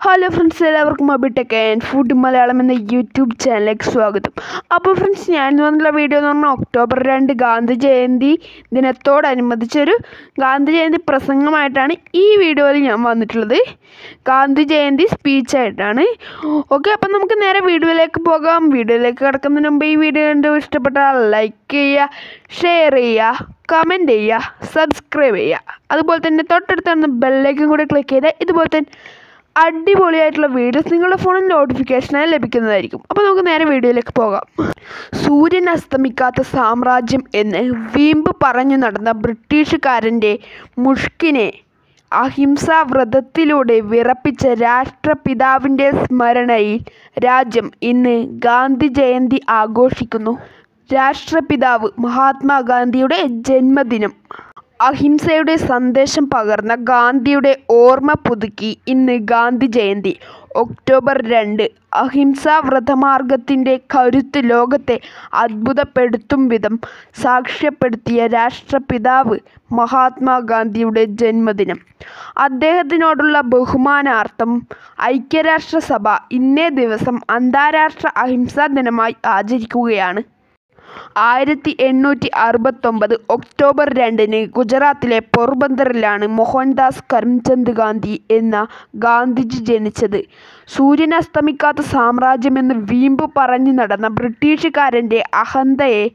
hello friends എല്ലാവർക്കും അബിടെക് and food Malayalam എന്ന YouTube ചാനലിലേക്ക് സ്വാഗതം അപ്പോൾ ഫ്രണ്ട്സ് ഞാൻ ഇന്ന് വന്നുള്ള വീഡിയോ എന്ന് പറഞ്ഞാൽ ഒക്ടോബർ രണ്ട് ഗാന്ധി ജയന്തി ദിനത്തോടനുബന്ധിച്ചൊരു ഗാന്ധി ജയന്തി പ്രസംഗമായിട്ടാണ് ഈ വീഡിയോയിൽ ഞാൻ വന്നിട്ടുള്ളത് ഗാന്ധി ജയന്തി സ്പീച്ചായിട്ടാണ് ഓക്കെ അപ്പം നമുക്ക് നേരെ വീഡിയോയിലേക്ക് പോകാം വീഡിയോയിലേക്ക് കിടക്കുന്നതിന് മുമ്പ് ഈ വീഡിയോ കണ്ട് ഇഷ്ടപ്പെട്ടാൽ ലൈക്ക് ചെയ്യുക ഷെയർ ചെയ്യുക കമൻറ്റ് ചെയ്യുക സബ്സ്ക്രൈബ് ചെയ്യുക അതുപോലെ തന്നെ തൊട്ടടുത്ത് തന്നെ ബെല്ലൈക്കും കൂടി ക്ലിക്ക് ചെയ്താൽ ഇതുപോലെ തന്നെ അടിപൊളിയായിട്ടുള്ള വീഡിയോസ് നിങ്ങളുടെ ഫോണിൽ നോട്ടിഫിക്കേഷനായി ലഭിക്കുന്നതായിരിക്കും അപ്പോൾ നമുക്ക് നേരെ വീഡിയോയിലേക്ക് പോകാം സൂര്യൻ അസ്തമിക്കാത്ത സാമ്രാജ്യം എന്ന് വീമ്പ് പറഞ്ഞു നടന്ന ബ്രിട്ടീഷുകാരൻ്റെ മുഷ്കിനെ അഹിംസാ വ്രതത്തിലൂടെ വിറപ്പിച്ച രാഷ്ട്രപിതാവിൻ്റെ സ്മരണയിൽ രാജ്യം ഇന്ന് ഗാന്ധി ജയന്തി ആഘോഷിക്കുന്നു രാഷ്ട്രപിതാവ് മഹാത്മാഗാന്ധിയുടെ ജന്മദിനം അഹിംസയുടെ സന്ദേശം പകർന്ന ഗാന്ധിയുടെ ഓർമ്മ പുതുക്കി ഇന്ന് ഗാന്ധി ജയന്തി ഒക്ടോബർ രണ്ട് അഹിംസാ വ്രതമാർഗത്തിൻ്റെ കരുത്ത് ലോകത്തെ അത്ഭുതപ്പെടുത്തും വിധം സാക്ഷ്യപ്പെടുത്തിയ രാഷ്ട്രപിതാവ് മഹാത്മാഗാന്ധിയുടെ ജന്മദിനം അദ്ദേഹത്തിനോടുള്ള ബഹുമാനാർത്ഥം ഐക്യരാഷ്ട്രസഭ ഇന്നേ ദിവസം അന്താരാഷ്ട്ര അഹിംസാ ദിനമായി ആചരിക്കുകയാണ് ആയിരത്തി എണ്ണൂറ്റി അറുപത്തൊമ്പത് ഒക്ടോബർ രണ്ടിന് ഗുജറാത്തിലെ പോർബന്തറിലാണ് മോഹൻദാസ് കരംചന്ദ് ഗാന്ധി എന്ന ഗാന്ധിജി ജനിച്ചത് സൂര്യൻ അസ്തമിക്കാത്ത സാമ്രാജ്യമെന്ന് വീമ്പ് പറഞ്ഞു നടന്ന ബ്രിട്ടീഷുകാരൻ്റെ അഹന്തയെ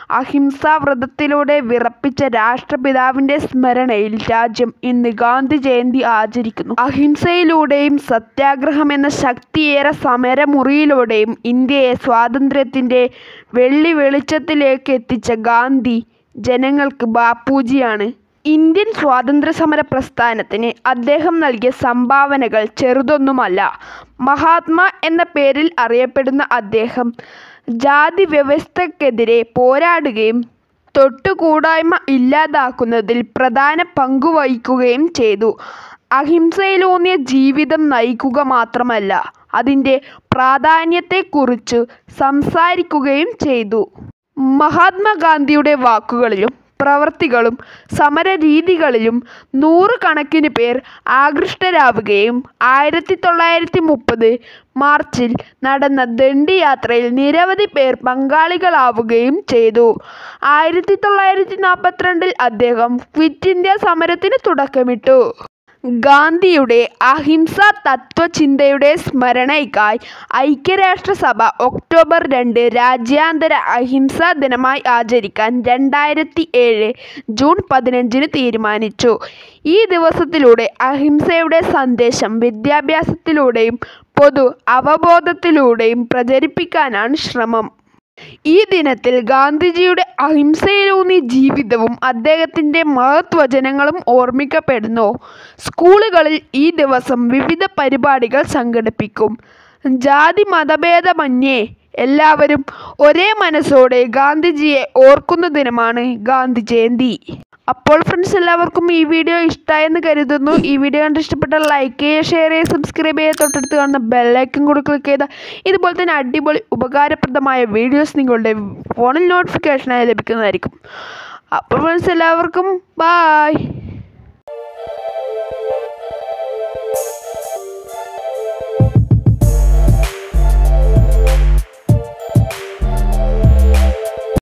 അഹിംസാവ്രതത്തിലൂടെ വിറപ്പിച്ച രാഷ്ട്രപിതാവിൻ്റെ സ്മരണയിൽ രാജ്യം ഇന്ന് ഗാന്ധി ജയന്തി ആചരിക്കുന്നു അഹിംസയിലൂടെയും സത്യാഗ്രഹം എന്ന ശക്തിയേറെ സമരമുറിയിലൂടെയും ഇന്ത്യയെ സ്വാതന്ത്ര്യത്തിൻ്റെ വെള്ളി വെളിച്ചത്തിലേക്ക് എത്തിച്ച ഗാന്ധി ജനങ്ങൾക്ക് ബാപ്പൂജിയാണ് ഇന്ത്യൻ സ്വാതന്ത്ര്യ സമര പ്രസ്ഥാനത്തിന് അദ്ദേഹം നൽകിയ സംഭാവനകൾ ചെറുതൊന്നുമല്ല മഹാത്മാ എന്ന പേരിൽ അറിയപ്പെടുന്ന അദ്ദേഹം ജാതി വ്യവസ്ഥക്കെതിരെ പോരാടുകയും തൊട്ടുകൂടായ്മ ഇല്ലാതാക്കുന്നതിൽ പ്രധാന പങ്കുവഹിക്കുകയും ചെയ്തു അഹിംസയിലൂന്നിയ ജീവിതം നയിക്കുക മാത്രമല്ല അതിൻ്റെ പ്രാധാന്യത്തെക്കുറിച്ച് സംസാരിക്കുകയും ചെയ്തു മഹാത്മാഗാന്ധിയുടെ വാക്കുകളിലും പ്രവർത്തികളും സമരരീതികളിലും നൂറുകണക്കിന് പേർ ആകൃഷ്ടരാവുകയും ആയിരത്തി തൊള്ളായിരത്തി മുപ്പത് മാർച്ചിൽ നടന്ന ദണ്ഡി യാത്രയിൽ നിരവധി പേർ പങ്കാളികളാവുകയും ചെയ്തു ആയിരത്തി തൊള്ളായിരത്തി നാൽപ്പത്തിരണ്ടിൽ അദ്ദേഹം ക്വിറ്റ് ഇന്ത്യ സമരത്തിന് തുടക്കമിട്ടു ഗാന്ധിയുടെ അഹിംസാ തത്വചിന്തയുടെ സ്മരണയ്ക്കായി ഐക്യരാഷ്ട്രസഭ ഒക്ടോബർ രണ്ട് രാജ്യാന്തര അഹിംസാ ദിനമായി ആചരിക്കാൻ രണ്ടായിരത്തി ഏഴ് ജൂൺ പതിനഞ്ചിന് തീരുമാനിച്ചു ഈ ദിവസത്തിലൂടെ അഹിംസയുടെ സന്ദേശം വിദ്യാഭ്യാസത്തിലൂടെയും പൊതു അവബോധത്തിലൂടെയും പ്രചരിപ്പിക്കാനാണ് ശ്രമം ഈ ദിനത്തിൽ ഗാന്ധിജിയുടെ അഹിംസയിലൂന്നിയ ജീവിതവും അദ്ദേഹത്തിൻ്റെ മഹത്വചനങ്ങളും ഓർമ്മിക്കപ്പെടുന്നു സ്കൂളുകളിൽ ഈ ദിവസം വിവിധ പരിപാടികൾ സംഘടിപ്പിക്കും ജാതി മതഭേദമന്യേ എല്ലാവരും ഒരേ മനസ്സോടെ ഗാന്ധിജിയെ ഓർക്കുന്ന ദിനമാണ് ഗാന്ധി ജയന്തി അപ്പോൾ ഫ്രണ്ട്സ് എല്ലാവർക്കും ഈ വീഡിയോ ഇഷ്ടമായെന്ന് കരുതുന്നു ഈ വീഡിയോ കണ്ട് ഇഷ്ടപ്പെട്ടാൽ ലൈക്ക് ചെയ്യുക ഷെയർ ചെയ്യുക സബ്സ്ക്രൈബ് ചെയ്യുക തൊട്ടടുത്ത് കാണുന്ന ബെല്ലൈക്കൻ കൂടി ക്ലിക്ക് ചെയ്താൽ ഇതുപോലെ തന്നെ അടിപൊളി ഉപകാരപ്രദമായ വീഡിയോസ് നിങ്ങളുടെ ഫോണിൽ നോട്ടിഫിക്കേഷനായി ലഭിക്കുന്നതായിരിക്കും അപ്പോൾ ഫ്രണ്ട്സ് എല്ലാവർക്കും ബായ്